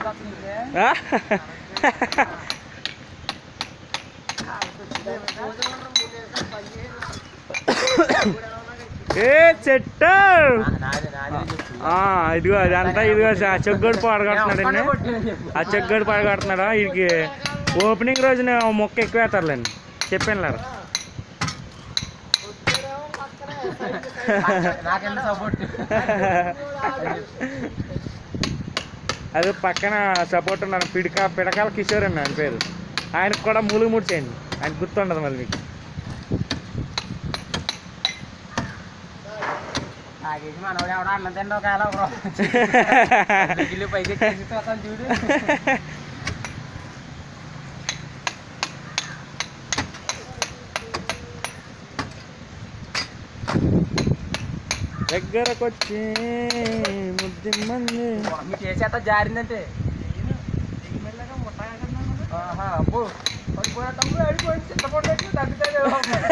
ఆ? ఏ చెట్టు ఆ, ఇదిగో అదంతా ఇదిగో చెగ్గోడు పాడగొడుతున్నాడండి ఆ చెగ్గోడు పాడగొడుతున్నాడు వీడికి ఓపెనింగ్ రోజున ఓ మొక్క ఎక్కువ వేస్తారులేండి చెప్పాను లేరు నాకెంత సపోర్ట్ అది పక్కన సపోర్ట్ ఉన్నాను పిడక పిడకాల కిషోర్ అండి ఆయన పేరు ఆయనకు కూడా మూలుగు ముడిచేయండి ఆయన గుర్తుండదు మళ్ళీ మీకు నాకేసి మనవాడు ఎవడ అన్నం తిండి ఒక ఎలా బ్రో గిల్లి పైకి ఎక్కేసి తోతాను చూడు దగ్గరకు వచ్చి ముద్ది మంది మీ చేసేత జారిందంటే ఆహా, అబ్బో పడిపోయేటప్పుడు అడిపోయి చింతపండు పెట్టి తగ్గుతాడు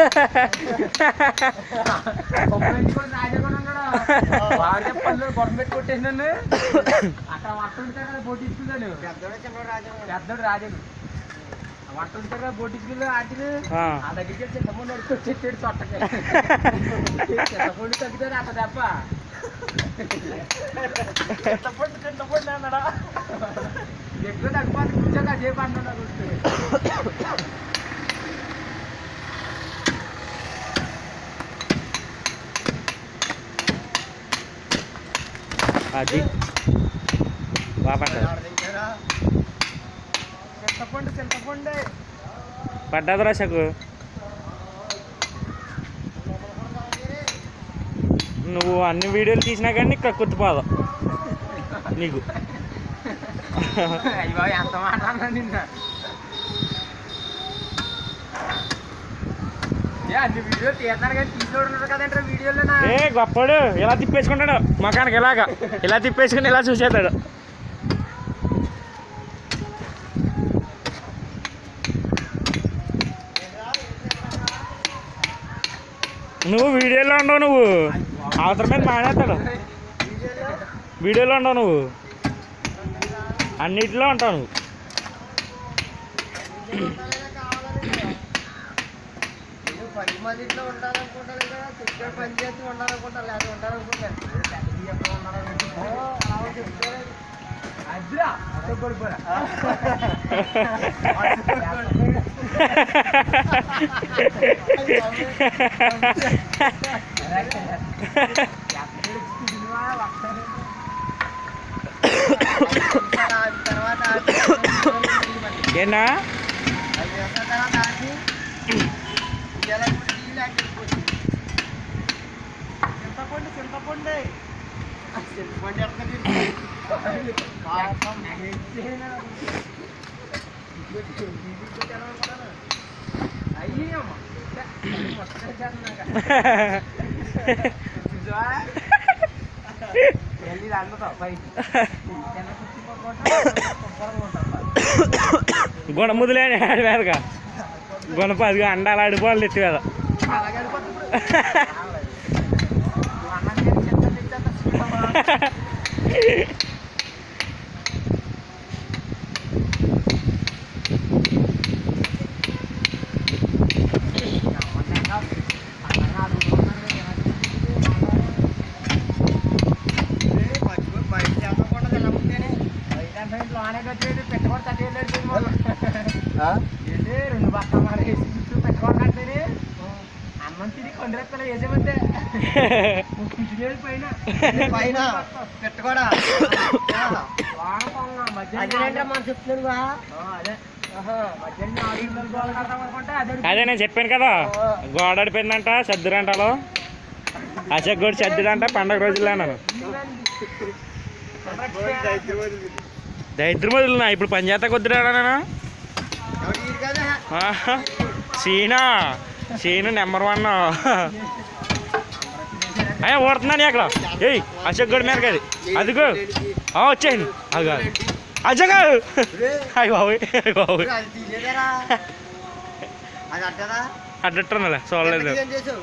కొబ్బరి కూడా రాజకుండా ఉన్నాడు వాడే పళ్ళు గొడవ పెట్టి కొట్టేసినాను అక్కడ వంట ఉంటా కదా పోటీసుకున్నాను పెద్దోడు రాజాడు ఆ వంట ఉంటా కదా పోటీసుకున్నా ఆటిని ఆ. ఆ దగ్గరికి వెళ్ళి చింతపండు అడుకొచ్చేసాడు తొట్టకి చింతపండు తగ్గుతాడు అట్ట దెబ్బ చింతపండు చింతపండు అన్నాడా ఎక్కువ తగ్గిపోతే కూర్చోక చేప అంటున్నాడు అది బాగా పడ్డది చింతపండు చింతపండు పడ్డది రాశకు నువ్వు అన్ని వీడియోలు తీసినా కానీ ఇక్కడ కుత్తిపోదు నీకు అయ్యో ఎంత మాట అన్నా నిన్న ఏ అన్ని వీడియో తీస్తారు కానీ తీసుకోడు కదంటే వీడియోలో ఏ గొప్పడు ఇలా తిప్పేసుకుంటాడు మకానికి ఇలాగా ఇలా తిప్పేసుకుని ఇలా చూసేస్తాడు నువ్వు వీడియోలో ఉండవు నువ్వు అవసరం మీద మానేస్తాడు వీడియోలో ఉండవు నువ్వు అన్నిటిలో ఉంటావు నువ్వు పది మందిలో ఉండాలనుకుంటారు కదా ఇక్కడ పని చేస్తూ ఉండాలనుకుంటారు లేదా ఉండాలనుకుంటారు అద్రా కొడుకోరా తర్వాత ఏనా తర్వాత చింతపండు చింతపండు చింతపండు గుణముదులేని ఆడి మీదగా గుణప అదిగా అండాలు ఆడిపోవాలి ఎత్తి మీద రెండు బట్టలు వేసి చుట్టూ పెట్టుకోకంటే అన్నం తిరిగి కొన్ని రెక్కలు వేసేమంటే పైన పైన పెట్టుకోడా వాడకం మధ్యాహ్నం మనం చెప్తున్నాను ఆ, అదే ఆహా, మధ్యాహ్నం ఆరు గంటలకు గోడ కడతాం అనుకుంటే అదే అదే నేను చెప్పాను కదా గోడ ఆడిపోయిందంట సర్దురంటలో అశోక్ గోడు సర్దుడంట పండగ రోజుల్లో అన్నాను దరిద్రం వదిలినా ఇప్పుడు పంచాయతీ కొద్దిరాడా నేను ఆహా. సీనా సీను నెంబర్ వన్ అయ్యా ఓడుతున్నాను అక్కడ ఏయ్ అశోక్ గోడి మీద అది అదిగో ఆ, వచ్చేయండి అదిగో అజగా అయ్యి బాబోయ్ అయ్య బాబోయ్ అది తీయలేదరా అది అట్టదా అడ్డట్టున్నలే చూడలేదు ఏం చేసావు